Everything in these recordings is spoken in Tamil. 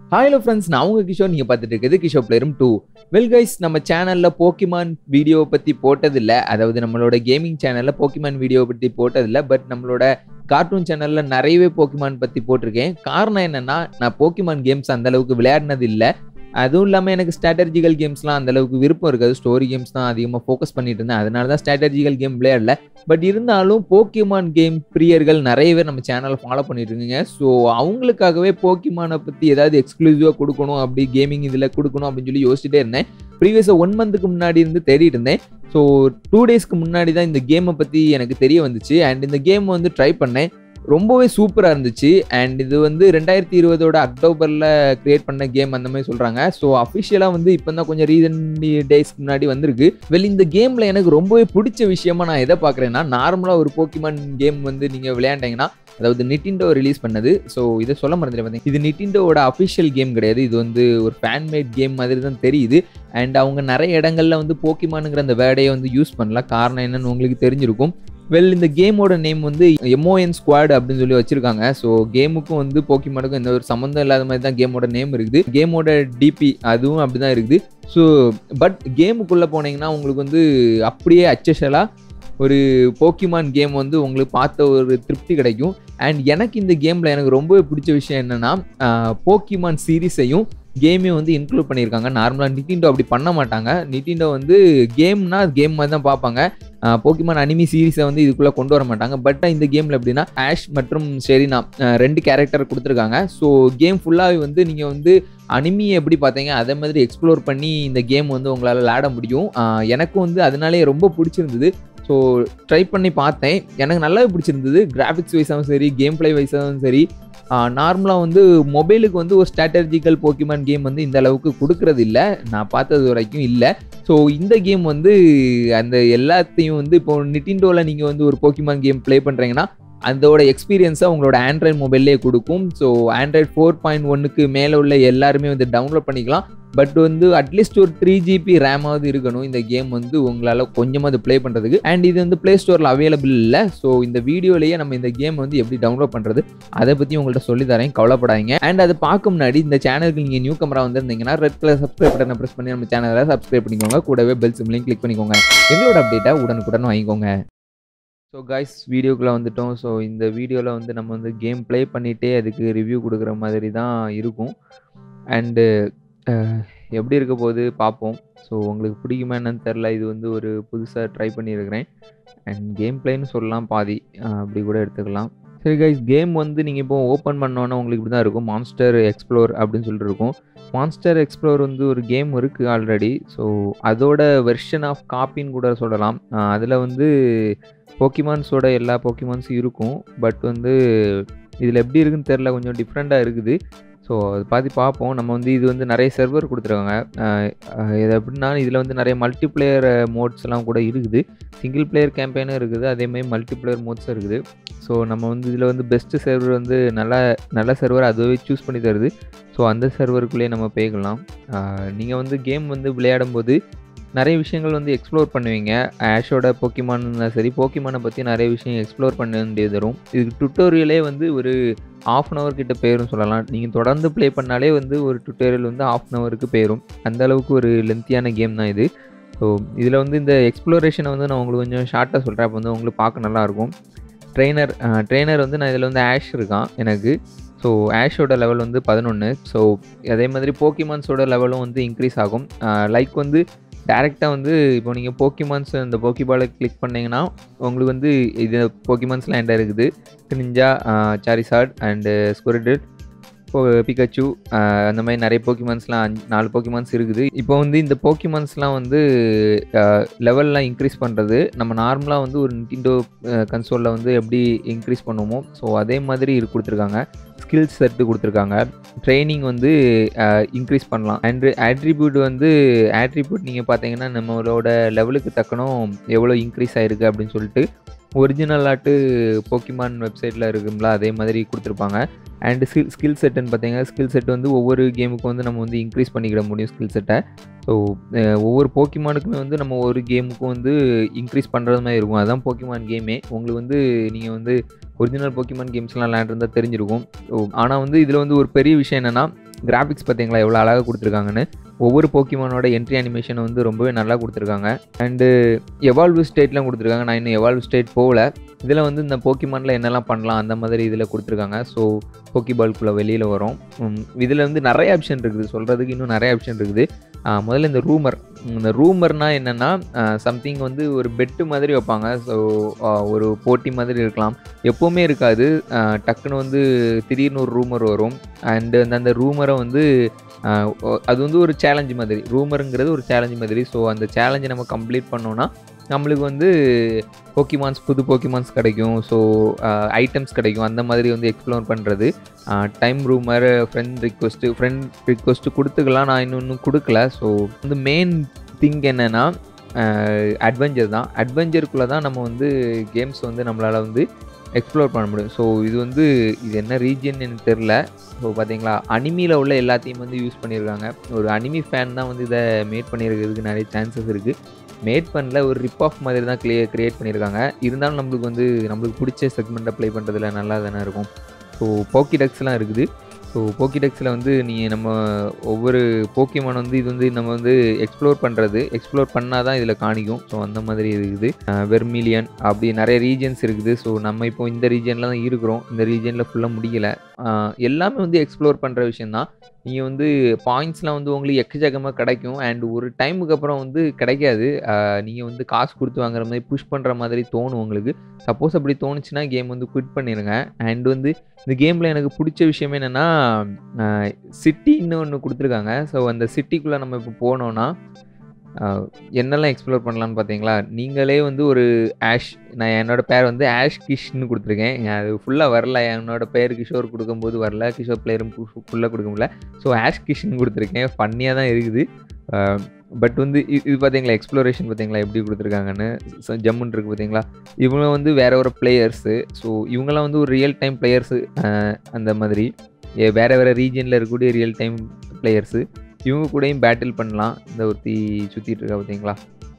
ஹலோ ஃப்ரெண்ட்ஸ் நான் உங்க கிஷோர் நீங்கள் பார்த்துட்டு இருக்குது கிஷோர் பிளேரும் டூ வெல் கைஸ் நம்ம சேனலில் போக்கிமான் வீடியோ பற்றி போட்டதில்ல அதாவது நம்மளோட கேமிங் சேனலில் போக்கிமான் வீடியோ பற்றி போட்டதில்ல பட் நம்மளோட கார்ட்டூன் சேனலில் நிறையவே போக்கிமான் பற்றி போட்டிருக்கேன் காரணம் என்னென்னா நான் போக்கிமான் கேம்ஸ் அந்த அளவுக்கு விளையாடினது இல்லை அதுவும் இல்லாமல் எனக்கு ஸ்ட்ராட்டஜிக்கல் கேம்ஸ்லாம் அந்த அளவுக்கு விருப்பம் இருக்காது ஸ்டோரி கேம்ஸ் தான் அதிகமாக ஃபோக்கஸ் பண்ணிட்டு இருந்தேன் அதனால தான் ஸ்ட்ராட்டஜிக்கல் கேம் விளையாடல பட் இருந்தாலும் போக்கிமான் கேம் பிரியர்கள் நிறைய பேர் நம்ம சேனலை ஃபாலோ பண்ணிட்டு இருக்கீங்க ஸோ அவங்களுக்காகவே போக்கிமானை பற்றி ஏதாவது எக்ஸ்க்ளூசிவாக கொடுக்கணும் அப்படி கேமிங் இதில் கொடுக்கணும் அப்படின்னு சொல்லி யோசிச்சுட்டே இருந்தேன் ப்ரீவியஸாக ஒன் மந்த்துக்கு முன்னாடி இருந்து தேடிட்டு இருந்தேன் ஸோ டூ டேஸ்க்கு முன்னாடி தான் இந்த கேமை பற்றி எனக்கு தெரிய வந்துச்சு அண்ட் இந்த கேம் வந்து ட்ரை பண்ணேன் ரொம்பவே சூப்பராக இருந்துச்சு அண்ட் இது வந்து ரெண்டாயிரத்தி இருபதோட அக்டோபரில் கிரியேட் பண்ண கேம் அந்த மாதிரி சொல்கிறாங்க ஸோ அஃபிஷியலாக வந்து இப்போ தான் கொஞ்சம் ரீசன்ட் டேஸ்க்கு முன்னாடி வந்திருக்கு வெல் இந்த கேமில் எனக்கு ரொம்பவே பிடிச்ச விஷயமா நான் எதை பார்க்குறேன்னா நார்மலாக ஒரு போக்கிமான் கேம் வந்து நீங்கள் விளையாண்டீங்கன்னா அதாவது நிட்டிண்டோ ரிலீஸ் பண்ணது ஸோ இதை சொல்ல மறந்துட்டு பார்த்தீங்க இது நிட்டிண்டோட அஃபிஷியல் கேம் கிடையாது இது வந்து ஒரு ஃபேன்மேட் கேம் மாதிரி தான் தெரியுது அண்ட் அவங்க நிறைய இடங்கள்ல வந்து போக்கிமானுங்கிற அந்த வேர்டையை வந்து யூஸ் பண்ணல காரணம் என்னன்னு உங்களுக்கு தெரிஞ்சிருக்கும் வெல் இந்த கேமோட நேம் வந்து எம்ஓஎன் ஸ்குவாட் அப்படின்னு சொல்லி வச்சிருக்காங்க ஸோ கேமுக்கும் வந்து போக்கிமானுக்கும் எந்த ஒரு சம்மந்தம் இல்லாத மாதிரி தான் கேமோட நேம் இருக்குது கேமோட டிபி அதுவும் அப்படி தான் இருக்குது ஸோ பட் கேமுக்குள்ளே போனீங்கன்னா உங்களுக்கு வந்து அப்படியே அச்சஷலாக ஒரு போக்கிமான் கேம் வந்து உங்களுக்கு பார்த்த ஒரு திருப்தி கிடைக்கும் அண்ட் எனக்கு இந்த கேமில் எனக்கு ரொம்பவே பிடிச்ச விஷயம் என்னென்னா போக்கிமான் சீரீஸையும் கேமையும் வந்து இன்க்ளூட் பண்ணியிருக்காங்க நார்மலாக நிட்டிண்டோ அப்படி பண்ண மாட்டாங்க நிட்டிண்டோ வந்து கேம்னா கேம் மாதிரி தான் பார்ப்பாங்க போக்கிமான் அனிமி சீரீஸை வந்து இதுக்குள்ளே கொண்டு வர மாட்டாங்க பட் இந்த கேமில் எப்படின்னா ஆஷ் மற்றும் ஷெரினா ரெண்டு கேரக்டர் கொடுத்துருக்காங்க ஸோ கேம் ஃபுல்லாக வந்து நீங்கள் வந்து அனிமியை எப்படி பார்த்தீங்க அதே மாதிரி எக்ஸ்ப்ளோர் பண்ணி இந்த கேம் வந்து உங்களால் விளையாட முடியும் எனக்கும் வந்து அதனாலே ரொம்ப பிடிச்சிருந்தது ஸோ ட்ரை பண்ணி பார்த்தேன் எனக்கு நல்லாவே பிடிச்சிருந்தது கிராஃபிக்ஸ் வைஸாகவும் சரி கேம் பிளே வைஸாகவும் சரி நார்மலாக வந்து மொபைலுக்கு வந்து ஒரு ஸ்ட்ராட்டஜிக்கல் போக்கிமான் கேம் வந்து இந்த அளவுக்கு கொடுக்கறது இல்லை நான் பார்த்தது வரைக்கும் இல்லை ஸோ இந்த கேம் வந்து அந்த எல்லாத்தையும் வந்து இப்போ நிட்டிண்டோவில் நீங்கள் வந்து ஒரு போக்கிமான் கேம் ப்ளே பண்ணுறீங்கன்னா அதோட எக்ஸ்பீரியன்ஸை உங்களோட ஆண்ட்ராய்ட் மொபைல்லே கொடுக்கும் ஸோ ஆண்ட்ராய்ட் ஃபோர் பாயிண்ட் ஒன்னுக்கு மேலே உள்ள எல்லாருமே வந்து டவுன்லோட் பண்ணிக்கலாம் பட் வந்து அட்லீஸ்ட் ஒரு த்ரீ ஜிபி ரேமாவது இருக்கணும் இந்த கேம் வந்து உங்களால் கொஞ்சமாவது ப்ளே பண்ணுறதுக்கு அண்ட் இது வந்து ப்ளே ஸ்டோரில் அவைலபிள் இல்லை ஸோ இந்த வீடியோலேயே நம்ம இந்த கேம் வந்து எப்படி டவுன்லோட் பண்ணுறது அதை பற்றி உங்கள்கிட்ட சொல்லி தரேன் கவலைப்படாதீங்க அண்ட் அதை பார்க்க முன்னாடி இந்த சேனலுக்கு நீங்கள் நியூ கமரா வந்திருந்தீங்கன்னா ரெட் கலர் சப்ஸ்கிரைப் பட்டனை ப்ரெஸ் பண்ணி நம்ம சேனலை சப்ஸ்கிரைப் பண்ணிக்கோங்க கூடவே பெல் சிம்லையும் கிளிக் பண்ணிக்கோங்க எங்களோட அப்டேட்டை உடனுக்குடன் வாங்கிக்கோங்க ஸோ காய்ஸ் வீடியோக்குள்ளே வந்துட்டோம் ஸோ இந்த வீடியோவில் வந்து நம்ம வந்து கேம் ப்ளே பண்ணிகிட்டே அதுக்கு ரிவ்யூ கொடுக்குற மாதிரி தான் இருக்கும் அண்டு எப்படி இருக்க போது பார்ப்போம் ஸோ உங்களுக்கு பிடிக்குமா என்னன்னு தெரில இது வந்து ஒரு புதுசாக ட்ரை பண்ணியிருக்கிறேன் அண்ட் கேம் பிளேன்னு சொல்லலாம் பாதி அப்படி கூட எடுத்துக்கலாம் சரி கைஸ் கேம் வந்து நீங்கள் இப்போ ஓப்பன் பண்ணோன்னா உங்களுக்கு இப்படி தான் இருக்கும் மான்ஸ்டர் எக்ஸ்ப்ளோர் அப்படின்னு சொல்லிட்டு இருக்கும் மான்ஸ்டர் எக்ஸ்ப்ளோர் வந்து ஒரு கேம் இருக்குது ஆல்ரெடி ஸோ அதோட வெர்ஷன் ஆஃப் காப்பின்னு கூட சொல்லலாம் அதில் வந்து போக்கிமான்ஸோட எல்லா போக்கிமான்ஸும் இருக்கும் பட் வந்து இதில் எப்படி இருக்குன்னு தெரில கொஞ்சம் டிஃப்ரெண்ட்டாக இருக்குது ஸோ அது பார்த்து பார்ப்போம் நம்ம வந்து இது வந்து நிறைய சர்வர் கொடுத்துருக்காங்க இது எப்படின்னா இதில் வந்து நிறைய மல்டி பிளேயர் மோட்ஸ் எல்லாம் கூட இருக்குது சிங்கிள் பிளேயர் கேம்பெயினும் இருக்குது அதேமாதிரி மல்டி பிளேயர் மோட்ஸும் இருக்குது ஸோ நம்ம வந்து இதில் வந்து பெஸ்ட்டு சர்வர் வந்து நல்ல நல்ல சர்வர் அதுவே சூஸ் பண்ணி தருது ஸோ அந்த சர்வருக்குள்ளேயே நம்ம போய்க்கலாம் நீங்கள் வந்து கேம் வந்து விளையாடும் போது நிறைய விஷயங்கள் வந்து எக்ஸ்ப்ளோர் பண்ணுவீங்க ஆஷோட போக்கிமான் சரி போக்கிமானை பற்றி நிறைய விஷயம் எக்ஸ்ப்ளோர் பண்ண வேண்டியது வரும் இதுக்கு டுட்டோரியலே வந்து ஒரு ஆஃப் அன் ஹவர் கிட்ட போயிரும் சொல்லலாம் நீங்கள் தொடர்ந்து ப்ளே பண்ணாலே வந்து ஒரு டுட்டோரியல் வந்து ஆஃப் அன் ஹவருக்கு போயிடும் அந்த அளவுக்கு ஒரு லென்த்தியான கேம் தான் இது ஸோ இதில் வந்து இந்த எக்ஸ்ப்ளோரேஷனை வந்து நான் உங்களுக்கு கொஞ்சம் ஷார்ட்டாக சொல்கிறேன் அப்போ வந்து உங்களுக்கு பார்க்க நல்லாயிருக்கும் ட்ரெயினர் ட்ரெயினர் வந்து நான் இதில் வந்து ஆஷ் இருக்கான் எனக்கு ஸோ ஆஷோட லெவல் வந்து பதினொன்று ஸோ அதே மாதிரி போக்கிமான்ஸோட லெவலும் வந்து இன்க்ரீஸ் ஆகும் லைக் வந்து டேரெக்டாக வந்து இப்போ நீங்கள் போக்கிமான்ஸ் இந்த போக்கிபாலை கிளிக் பண்ணிங்கன்னா உங்களுக்கு வந்து இது போக்கிமான்ஸ்லாம் என்ட இருக்குது நிஞ்சா சாரிசாட் அண்டு ஸ்குரிடில் இப்போ பிகச்சு அந்த மாதிரி நிறைய போக்கிமான்ஸ்லாம் அஞ்சு நாலு போக்கிமான்ஸ் இருக்குது இப்போ வந்து இந்த போக்கிமான்ஸ்லாம் வந்து லெவல்லாம் இன்க்ரீஸ் பண்ணுறது நம்ம நார்மலாக வந்து ஒரு நிட்டிண்டோ கன்சோலில் வந்து எப்படி இன்க்ரீஸ் பண்ணுவோமோ ஸோ அதே மாதிரி இது கொடுத்துருக்காங்க ஸ்கில்ஸ் செட்டு கொடுத்துருக்காங்க ட்ரைனிங் வந்து இன்க்ரீஸ் பண்ணலாம் அண்ட் ஆட்ரிபியூட் வந்து ஆட்ரிபியூட் நீங்கள் பார்த்தீங்கன்னா நம்மளோட லெவலுக்கு தக்கனும் எவ்வளோ இன்க்ரீஸ் ஆகிருக்கு அப்படின்னு சொல்லிட்டு ஒரிஜினலாட்டு போக்கிமான் வெப்சைட்டில் இருக்குங்களா அதே மாதிரி கொடுத்துருப்பாங்க அண்டு ஸ்கில் ஸ்கில் செட்டுன்னு பார்த்தீங்கன்னா ஸ்கில் செட் வந்து ஒவ்வொரு கேமுக்கும் வந்து நம்ம வந்து இன்க்ரீஸ் பண்ணிக்கிட முடியும் ஸ்கில் செட்டை ஸோ ஒவ்வொரு போக்கிமானுக்குமே வந்து நம்ம ஒரு கேமுக்கும் வந்து இன்க்ரீஸ் பண்ணுறது மாதிரி இருக்கும் அதுதான் போக்கிமான் கேமே உங்களுக்கு வந்து நீங்கள் வந்து ஒரிஜினல் போக்கிமான் கேம்ஸ்லாம் விளையாண்டுருந்தா தெரிஞ்சிருக்கும் ஸோ ஆனால் வந்து இதில் வந்து ஒரு பெரிய விஷயம் என்னென்னா கிராஃபிக்ஸ் பார்த்தீங்களா எவ்வளோ அழகாக கொடுத்துருக்காங்கன்னு ஒவ்வொரு போக்கிமானோட என்ட்ரி அனிமேஷன் வந்து ரொம்பவே நல்லா கொடுத்துருக்காங்க அண்டு எவால்வ் ஸ்டேட்லாம் கொடுத்துருக்காங்க நான் இன்னும் எவால்வ் ஸ்டேட் போகல இதில் வந்து இந்த போக்கிமானில் என்னெல்லாம் பண்ணலாம் அந்த மாதிரி இதில் கொடுத்துருக்காங்க ஸோ போக்கிபால்குள்ளே வெளியில் வரும் இதில் வந்து நிறைய ஆப்ஷன் இருக்குது சொல்கிறதுக்கு இன்னும் நிறைய ஆப்ஷன் இருக்குது ஆஹ் முதல்ல இந்த ரூமர் இந்த ரூமர்னால் என்னென்னா சம்திங் வந்து ஒரு பெட்டு மாதிரி வைப்பாங்க ஸோ ஒரு போட்டி மாதிரி இருக்கலாம் எப்போவுமே இருக்காது ஆஹ் டக்குன்னு வந்து திடீர்னு ஒரு ரூமர் வரும் அண்டு அந்த அந்த ரூமரை வந்து ஆஹ் ஒ- அது வந்து ஒரு சேலஞ்சு மாதிரி ரூமருங்கிறது ஒரு சேலஞ்சு மாதிரி ஸோ அந்த சேலஞ்சை நம்ம கம்ப்ளீட் பண்ணோன்னா நம்மளுக்கு வந்து போக்கிமான்ஸ் புது போக்கிமான்ஸ் கிடைக்கும் ஸோ ஐட்டம்ஸ் கிடைக்கும் அந்த மாதிரி வந்து எக்ஸ்ப்ளோர் பண்ணுறது time rumour friend request friend request கொடுத்துக்கலாம் நான் இன்னும் இன்னும் கொடுக்கல ஸோ வந்து மெயின் திங் என்னென்னா அட்வென்ச்சர் தான் அட்வென்ச்சருக்குள்ளே தான் நம்ம வந்து கேம்ஸ் வந்து நம்மளால் வந்து எக்ஸ்ப்ளோர் பண்ண முடியும் ஸோ இது வந்து இது என்ன ரீஜன் எனக்கு தெரில ஸோ பார்த்தீங்களா அனிமியில் உள்ள எல்லாத்தையும் வந்து யூஸ் பண்ணியிருக்காங்க ஒரு அனிமி ஃபேன் தான் வந்து இதை மேட் பண்ணியிருக்கிறதுக்கு நிறைய சான்சஸ் இருக்குது மேட் பண்ணல ஒரு ரிப் ஆஃப் மாதிரி தான் கிளியே க்ரியேட் பண்ணியிருக்காங்க இருந்தாலும் நம்மளுக்கு வந்து நம்மளுக்கு பிடிச்ச செக்மெண்ட்டை ப்ளே பண்ணுறதுல நல்லா தானே இருக்கும் ஸோ போக்கிடெக்ஸ்லாம் இருக்குது ஸோ போக்கிடெக்ஸில் வந்து நீங்கள் நம்ம ஒவ்வொரு போக்கிமான் வந்து இது வந்து நம்ம வந்து எக்ஸ்ப்ளோர் பண்ணுறது எக்ஸ்ப்ளோர் பண்ணால் தான் இதில் காணிக்கும் ஸோ அந்த மாதிரி இருக்குது வெர்மிலியன் அப்படி நிறைய ரீஜன்ஸ் இருக்குது ஸோ நம்ம இப்போ இந்த ரீஜனில் தான் இருக்கிறோம் இந்த ரீஜனில் ஃபுல்லாக முடியல ஆஹ் எல்லாமே வந்து எக்ஸ்ப்ளோர் பண்ணுற விஷயந்தான் நீங்கள் வந்து பாயிண்ட்ஸ்லாம் வந்து உங்களுக்கு எக்கச்சக்கமாக கிடைக்கும் அண்ட் ஒரு டைமுக்கு அப்புறம் வந்து கிடைக்காது நீங்கள் வந்து காசு கொடுத்து வாங்குற மாதிரி புஷ் பண்ணுற மாதிரி தோணும் உங்களுக்கு சப்போஸ் அப்படி தோணுச்சுன்னா கேம் வந்து குவிட் பண்ணிடுங்க அண்ட் வந்து இந்த கேமில் எனக்கு பிடிச்ச விஷயம் என்னென்னா சிட்டின்னு ஒன்று கொடுத்துருக்காங்க ஸோ அந்த சிட்டிக்குள்ளே நம்ம இப்போ போனோன்னா ஆஹ் என்னெல்லாம் எக்ஸ்ப்ளோர் பண்ணலான்னு பார்த்தீங்களா நீங்களே வந்து ஒரு ஆஷ் நான் என்னோட பேர் வந்து ஆஷ் கிஷ்னு கொடுத்துருக்கேன் அது ஃபுல்லாக வரல என்னோட பேர் கிஷோர் கொடுக்கும்போது வரல கிஷோர் பிளேயரும் ஃபுல்லாக கொடுக்க முடியல ஸோ ஆஷ் கிஷ்னு கொடுத்துருக்கேன் ஃபன்னியாக தான் இருக்குது பட் வந்து இ- இது பார்த்தீங்களா எக்ஸ்ப்ளோரேஷன் பார்த்தீங்களா எப்படி கொடுத்துருக்காங்கன்னு ச- ஜம்முன்னு இருக்குது பார்த்தீங்களா இவங்க வந்து வேற ஒரு பிளேயர்ஸு ஸோ இவங்கெல்லாம் வந்து ஒரு ரியல் டைம் பிளேயர்ஸு அந்த மாதிரி ஏ- வேற வேற ரீஜனில் இருக்கக்கூடிய ரியல் டைம் பிளேயர்ஸு இவங்க கூடயும் பேட்டில் பண்ணலாம் இந்த ஒருத்தி சுற்றிட்டு இருக்கா பார்த்தீங்களா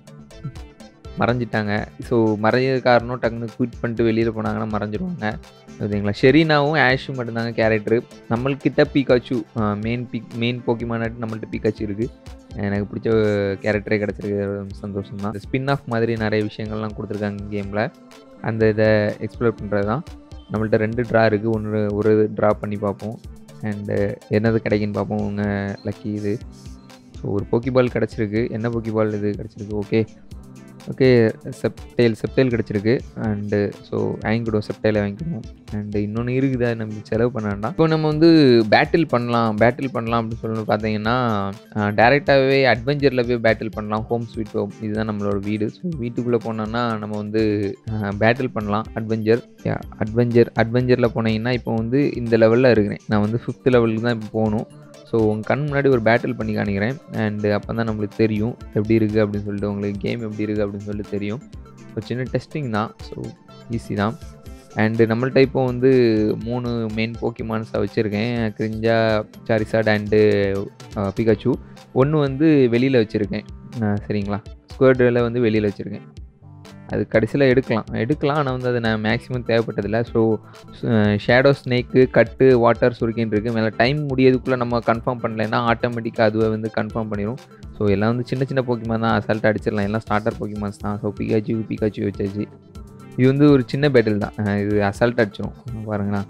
மறைஞ்சிட்டாங்க ஸோ மறைஞ்ச காரணம் டக்குன்னு குவிட் பண்ணிட்டு வெளியில் போனாங்கன்னா மறைஞ்சிருவாங்க ஓகேங்களா ஷெரீனாவும் ஆஷும் மட்டும்தாங்க கேரக்டரு நம்மள்கிட்ட பீகாச்சு மெயின் பி மெயின் போக்கிமானாட்டு நம்மள்ட்ட பீகாச்சு இருக்குது எனக்கு பிடிச்ச கேரக்டரே கிடச்சிருக்கு சந்தோஷம் தான் ஸ்பின் ஆஃப் மாதிரி நிறைய விஷயங்கள்லாம் கொடுத்துருக்காங்க கேமில் அந்த இதை எக்ஸ்ப்ளோர் பண்ணுறது தான் நம்மள்ட்ட ரெண்டு ட்ரா இருக்குது ஒன்று ஒரு ட்ரா பண்ணி பார்ப்போம் அண்டு என்னது கிடைக்குன்னு பார்ப்போம் உங்கள் லக்கி இது ஸோ ஒரு போக்கிபால் கிடச்சிருக்கு என்ன போக்கிபால் இது கிடச்சிருக்கு ஓகே ஓகே செப்டைல் செப்டைல் கிடச்சிருக்கு அண்டு ஸோ வாங்கிக்கிடுவோம் செப்டைலை வாங்கிக்கிடுவோம் அண்டு இன்னொன்று இருக்குது அது நம்ம செலவு பண்ண வேண்டாம் இப்போ நம்ம வந்து பேட்டில் பண்ணலாம் பேட்டில் பண்ணலாம் அப்படின்னு சொல்லி பார்த்தீங்கன்னா டேரெக்டாகவே அட்வென்ச்சரில் போய் பேட்டில் பண்ணலாம் ஹோம் ஸ்வீட் ஹோம் இதுதான் நம்மளோட வீடு ஸோ வீட்டுக்குள்ளே போனோம்னா நம்ம வந்து பேட்டில் பண்ணலாம் அட்வென்ச்சர் அட்வென்ச்சர் அட்வென்ச்சரில் போனீங்கன்னா இப்போ வந்து இந்த லெவலில் இருக்கிறேன் நான் வந்து ஃபிஃப்த் லெவலுக்கு தான் இப்போ போகணும் ஸோ உங்கள் கண் முன்னாடி ஒரு பேட்டில் பண்ணி காணிக்கிறேன் அண்டு அப்போ தான் நம்மளுக்கு தெரியும் எப்படி இருக்குது அப்படின்னு சொல்லிட்டு உங்களுக்கு கேம் எப்படி இருக்குது அப்படின்னு சொல்லிட்டு தெரியும் ஒரு சின்ன டெஸ்டிங் தான் ஸோ ஈஸி தான் அண்டு நம்மள்ட்ட இப்போ வந்து மூணு மெயின் போக்கிமான்ஸாக வச்சுருக்கேன் கிரிஞ்சா சாரிசாட் அண்டு பிகாச்சு ஒன்று வந்து வெளியில் வச்சுருக்கேன் சரிங்களா ஸ்குவர்டில் வந்து வெளியில் வச்சுருக்கேன் அது கடைசியில் எடுக்கலாம் எடுக்கலாம் ஆனால் வந்து அது நான் மேக்ஸிமம் தேவைப்பட்டதில்லை so shadow snake cut water சுருக்கின்னு இருக்குது மேலே டைம் முடியதுக்குள்ளே நம்ம கன்ஃபார்ம் பண்ணலைன்னா ஆட்டோமேட்டிக்காக அதுவே வந்து கன்ஃபார்ம் பண்ணிடும் ஸோ எல்லாம் வந்து சின்ன சின்ன போக்கிமான் தான் அசால்ட் அடிச்சிடலாம் எல்லாம் ஸ்டார்டர் போக்கிமான்ஸ் தான் ஸோ பிகாச்சி பிகாச்சி வச்சாச்சு இது வந்து ஒரு சின்ன பேட்டில் தான் அஹ் இது அசால்ட் அடிச்சிடும் பாருங்களா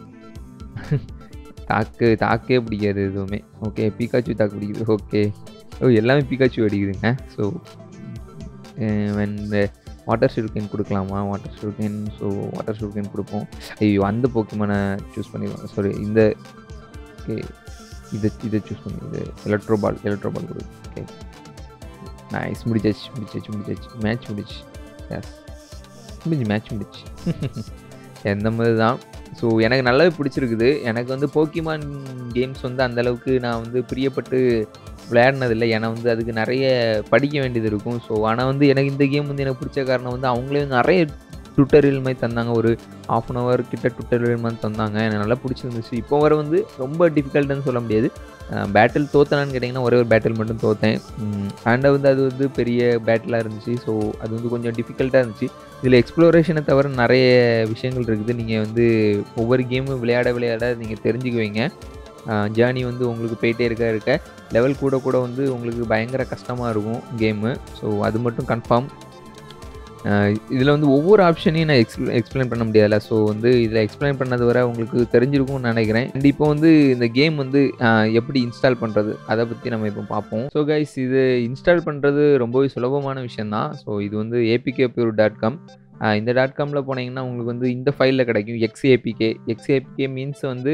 தாக்கு தாக்கே பிடிக்காது எதுவுமே ஓகே பிகாச்சு தாக்கு பிடிக்குது ஓகே ஓ எல்லாமே பிகாச்சு அடிக்குதுங்க ஸோ இந்த வாட்டர் ஷூர்கேன் கொடுக்கலாமா water shuriken so water shuriken கொடுப்போம் ஐயோ அந்த போக்கிமான சூஸ் பண்ணிடுவாங்க சாரி இந்த ஓகே இதை இதை சூஸ் பண்ணி இது எலக்ட்ரோ பால் எலக்ட்ரோ பால் கொடு ஓகே நைஸ் முடிச்சாச்சு முடிச்சாச்சு முடிச்சாச்சு மேட்ச் முடிச்சு எஸ் முடிஞ்சு மேட்ச் முடிச்சு எந்த மாதிரி தான் ஸோ எனக்கு நல்லாவே பிடிச்சிருக்குது எனக்கு வந்து போக்கிமான் கேம்ஸ் வந்து அந்த அளவுக்கு நான் வந்து பிரியப்பட்டு விளையாடினதில்லை ஏன்னா வந்து அதுக்கு நிறைய படிக்க வேண்டியது இருக்கும் ஸோ ஆனால் வந்து எனக்கு இந்த கேம் வந்து எனக்கு பிடிச்ச காரணம் வந்து அவங்களே வந்து நிறைய டுட்டரியல் மாதிரி தந்தாங்க ஒரு ஆஃப் அன் ஹவர் கிட்ட டுட்டரியல் மாதிரி தந்தாங்க எனக்கு நல்லா பிடிச்சிருந்துச்சு இப்போ வர வந்து ரொம்ப டிஃபிகல்ட்டுன்னு சொல்ல முடியாது பேட்டில் தோத்தனான்னு கேட்டிங்கன்னா ஒரே ஒரு பேட்டில் மட்டும் தோத்தேன் அண்ட் வந்து அது வந்து பெரிய பேட்டிலாக இருந்துச்சு ஸோ அது வந்து கொஞ்சம் டிஃபிகல்ட்டாக இருந்துச்சு இதில் எக்ஸ்ப்ளோரேஷனை தவிர நிறைய விஷயங்கள் இருக்குது நீங்கள் வந்து ஒவ்வொரு கேமும் விளையாட விளையாட நீங்கள் தெரிஞ்சுக்குவீங்க ஜேர்னி வந்து உங்களுக்கு போயிட்டே இருக்க இருக்க லெவல் கூட கூட வந்து உங்களுக்கு பயங்கர கஷ்டமாக இருக்கும் கேமு ஸோ அது மட்டும் கன்ஃபார்ம் இதில் வந்து ஒவ்வொரு ஆப்ஷனையும் நான் எக்ஸ்பிள எக்ஸ்பிளைன் பண்ண முடியாதுல்ல ஸோ வந்து இதில் எக்ஸ்பிளைன் பண்ணது வரை உங்களுக்கு தெரிஞ்சிருக்கும்னு நினைக்கிறேன் அண்ட் இப்போ வந்து இந்த கேம் வந்து ஆஹ், எப்படி இன்ஸ்டால் பண்ணுறது அதை பற்றி நம்ம இப்போ பார்ப்போம் ஸோ கைஸ் இது இன்ஸ்டால் பண்ணுறது ரொம்பவே சுலபமான விஷயந்தான் ஸோ இது வந்து ஏபிகே பியூர் டாட் காம் இந்த டாட் காமில் போனீங்கன்னா உங்களுக்கு வந்து இந்த ஃபைலில் கிடைக்கும் எக்ஸ்ஏபிகே எக்ஸ்ஏபிகே மீன்ஸ் வந்து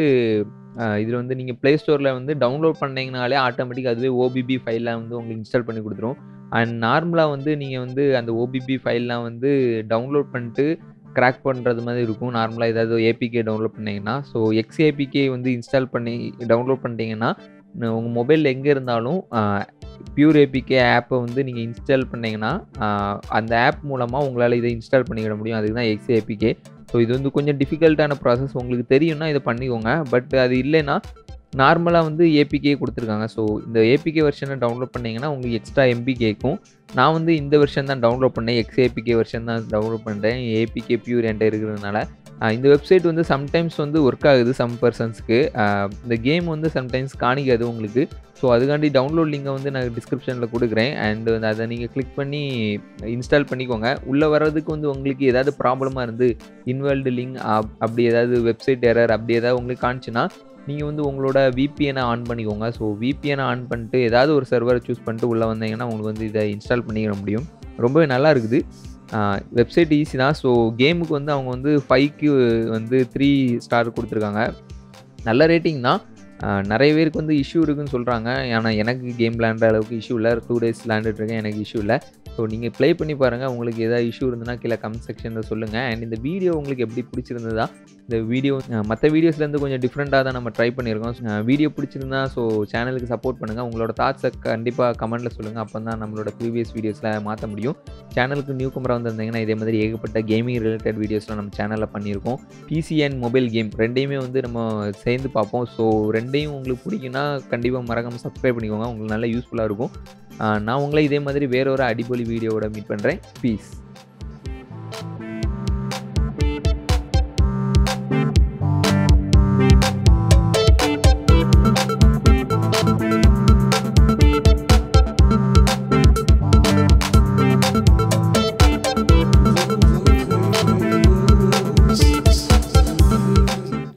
இதில் வந்து நீங்கள் ப்ளே ஸ்டோரில் வந்து டவுன்லோட் பண்ணீங்கனாலே ஆட்டோமேட்டிக் அதுவே ஓபிபி ஃபைலில் வந்து உங்களுக்கு இன்ஸ்டால் பண்ணி கொடுத்துரும் அண்ட் நார்மலாக வந்து நீங்கள் வந்து அந்த ஓபிபி ஃபைல்லாம் வந்து டவுன்லோட் பண்ணிட்டு கிராக் பண்ணுறது மாதிரி இருக்கும் நார்மலாக ஏதாவது ஏபிகே டவுன்லோட் பண்ணீங்கன்னா ஸோ எக்ஸ்ஏபிகே வந்து இன்ஸ்டால் பண்ணி டவுன்லோட் பண்ணிட்டீங்கன்னா உங்கள் மொபைலில் எங்கே இருந்தாலும் பியூர் ஏபிகே ஆப்பை வந்து நீங்கள் இன்ஸ்டால் பண்ணீங்கன்னா ஆஹ், அந்த ஆப் மூலமாக உங்களால் இதை இன்ஸ்டால் பண்ணிக்கிட முடியும் அதுக்கு தான் எக்ஸ்ஏபிகே ஸோ இது வந்து கொஞ்சம் டிஃபிகல்ட்டான ப்ராசஸ் உங்களுக்கு தெரியும்னா இதை பண்ணிக்கோங்க பட் அது இல்லைன்னா நார்மலாக வந்து ஏபிகே கொடுத்துருக்காங்க ஸோ இந்த ஏபிகே வெர்ஷனை டவுன்லோட் பண்ணீங்கன்னா உங்களுக்கு எக்ஸ்ட்ரா எம்பி கேட்கும் நான் வந்து இந்த வெர்ஷன் தான் டவுன்லோட் பண்ணேன் எக்ஸ் ஏபிகே வெர்ஷன் தான் டவுன்லோட் பண்ணுறேன் ஏபிகே பியூர் என்கிட்ட இருக்கிறதுனால ஆஹ் இந்த வெப்சைட் வந்து சம்டைம்ஸ் வந்து ஒர்க் ஆகுது சம் பர்சன்ஸ்க்கு இந்த கேம் வந்து சம்டைம்ஸ் காணிக்காது உங்களுக்கு ஸோ அதுக்காண்டி டவுன்லோட் லிங்கை வந்து நான் டிஸ்கிரிப்ஷனில் கொடுக்குறேன் அண்ட் வந்து அதை நீங்கள் கிளிக் பண்ணி இன்ஸ்டால் பண்ணிக்கோங்க உள்ளே வர்றதுக்கு வந்து உங்களுக்கு ஏதாவது ப்ராப்ளமாக இருந்து இன்வால்டு லிங்க் அப்படி ஏதாவது வெப்சைட் எரர் அப்படி ஏதாவது உங்களுக்கு காணிச்சுன்னா நீங்கள் வந்து உங்களோட விபிஎனை ஆன் பண்ணிக்கோங்க ஸோ விபிஎனை ஆன் பண்ணிட்டு ஏதாவது ஒரு சர்வரை சூஸ் பண்ணிட்டு உள்ளே வந்தீங்கன்னா உங்களுக்கு வந்து இதை இன்ஸ்டால் பண்ணிக்கிற முடியும் ரொம்பவே நல்லா இருக்குது வெப்சைட் ஈஸி தான் ஸோ கேமுக்கு வந்து அவங்க வந்து ஃபைவ்க்கு வந்து த்ரீ ஸ்டார் கொடுத்துருக்காங்க நல்ல ரேட்டிங் தான் ஆஹ் நிறைய பேருக்கு வந்து இஷ்யூ இருக்குன்னு சொல்கிறாங்க ஆனால் எனக்கு கேம் விளாண்ட அளவுக்கு இஷ்யூ இல்லை டூ டேஸ் விளாண்டுட்டு இருக்கேன் எனக்கு இஷ்யூ இல்லை ஸோ நீங்கள் ப்ளே பண்ணி பாருங்கள் உங்களுக்கு ஏதாவது இஷ்யூ இருந்ததுன்னா கீழே கமெண்ட் செக்ஷனில் சொல்லுங்கள் அண்ட் இந்த வீடியோ உங்களுக்கு எப்படி பிடிச்சிருந்ததா இந்த வீடியோ மற்ற வீடியோஸ்லேருந்து கொஞ்சம் டிஃப்ரெண்ட்டாக தான் நம்ம ட்ரை பண்ணியிருக்கோம் வீடியோ பிடிச்சிருந்தா ஸோ சேனலுக்கு சப்போர்ட் பண்ணுங்கள் உங்களோட தாட்ஸை கண்டிப்பாக கமெண்ட்டில் சொல்லுங்கள் அப்போ தான் நம்மளோட ப்ரீவியஸ் வீடியோஸில் மாற்ற முடியும் சேனலுக்கு நியூ கமராக வந்திருந்தீங்கன்னா இதே மாதிரி ஏகப்பட்ட கேமிங் ரிலேட்டட் வீடியோஸ்லாம் நம்ம சேனலில் பண்ணியிருக்கோம் பிசி அண்ட் மொபைல் கேம் ரெண்டையுமே வந்து நம்ம சேர்ந்து பார்ப்போம் ஸோ ரெண்டையும் உங்களுக்கு பிடிக்குன்னா கண்டிப்பாக மறக்காமல் சப்ஸ்கிரைப் பண்ணிக்கோங்க உங்களுக்கு நல்லா யூஸ்ஃபுல்லாக இருக்கும் ஆஹ் நான் உங்களை இதே மாதிரி வேற ஒரு அடிப்பொலி வீடியோவோட மீட் பண்ணுறேன் பீஸ்